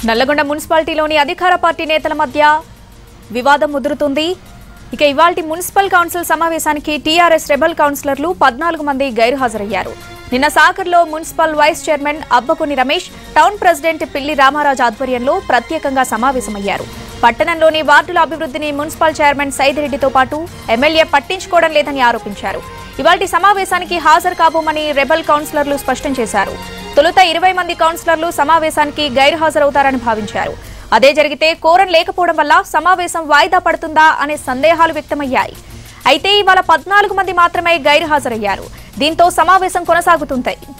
నల్లగొండ మున్సిపాలిటీలోని అధికార పార్టీ నేతల మధ్య వివాదం ముదురుతుంది ఇక ఇవాల్టి మున్సిపల్ కౌన్సిల్ సమావేశానికి టీఆర్ఎస్ రెబల్ కౌన్సిలర్లు పద్నాలుగు మంది గైరుహాజరయ్యారు నిన్న సాగర్లో municipal vice chairman Abbakuni Ramesh town president Pilli Ramaraju ఆధ్వర్యంలో ప్రత్యేకంగా సమావేశమయ్యారు పట్టణంలోని వార్డుల అభివృద్ధిని మున్సిపల్ చైర్మన్ సైదిరెడ్డితో పాటు ఎమ్మెల్యే పట్టించుకోవడం లేదని ఆరోపించారు ఇవాల్టి సమావేశానికి హాజరు కాబోమని రెబల్ కౌన్సిలర్లు స్పష్టం చేశారు తొలుత ఇరవై మంది కౌన్సిలర్లు సమావేశానికి గైర్హాజరవుతారని భావించారు అదే జరిగితే కోరం లేకపోవడం వల్ల సమావేశం వాయిదా పడుతుందా అనే సందేహాలు వ్యక్తమయ్యాయి అయితే ఇవాళ పద్నాలుగు మంది మాత్రమే గైర్హాజరయ్యారు దీంతో సమావేశం కొనసాగుతుంటాయి